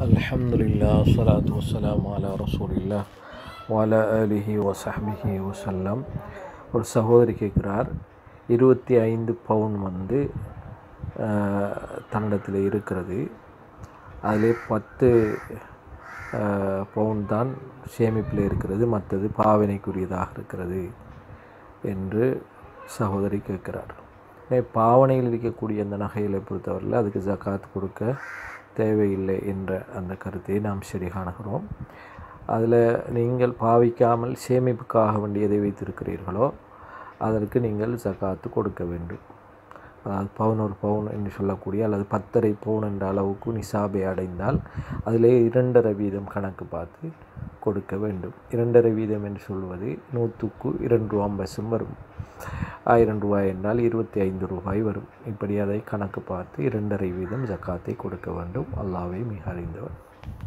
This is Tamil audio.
அல்ஹம்துலில்லா சலாத்து வசலாம் அலா ரசூலில்லா வாலா அலிஹி வசஹ்பிஹி வசல்லம் ஒரு சகோதரி கேட்குறார் இருபத்தி ஐந்து பவுன் வந்து தன்னிடத்தில் இருக்கிறது அதிலே பத்து பவுன் தான் சேமிப்பில் இருக்கிறது மற்றது பாவனைக்குரியதாக இருக்கிறது என்று சகோதரி கேட்குறார் பாவனையில் இருக்கக்கூடிய அந்த நகைகளை பொறுத்தவரையில் அதுக்கு ஜக்காத் கொடுக்க தேவையில்லை என்ற அந்த கருத்தை நாம் சரி காணுகிறோம் அதில் நீங்கள் பாவிக்காமல் சேமிப்புக்காக வேண்டி எதை வைத்திருக்கிறீர்களோ அதற்கு நீங்கள் ஜக்காத்து கொடுக்க வேண்டும் அதாவது பவுனொரு பவுன் என்று சொல்லக்கூடிய அல்லது பத்தரை பவுன் என்ற அளவுக்கு நிசாபை அடைந்தால் அதிலே இரண்டரை வீதம் கணக்கு பார்த்து கொடுக்க வேண்டும் இரண்டரை வீதம் என்று சொல்வது நூற்றுக்கு இரண்டு ரூபா பஸ்ஸும் வரும் ஆயிரம் ரூபாய் என்றால் இருபத்தி ஐந்து ரூபாய் வரும் இப்படி அதை கணக்கு பார்த்து இரண்டரை வீதம் ஜக்காத்தை கொடுக்க வேண்டும் அல்லாவே மிக அறிந்தவர்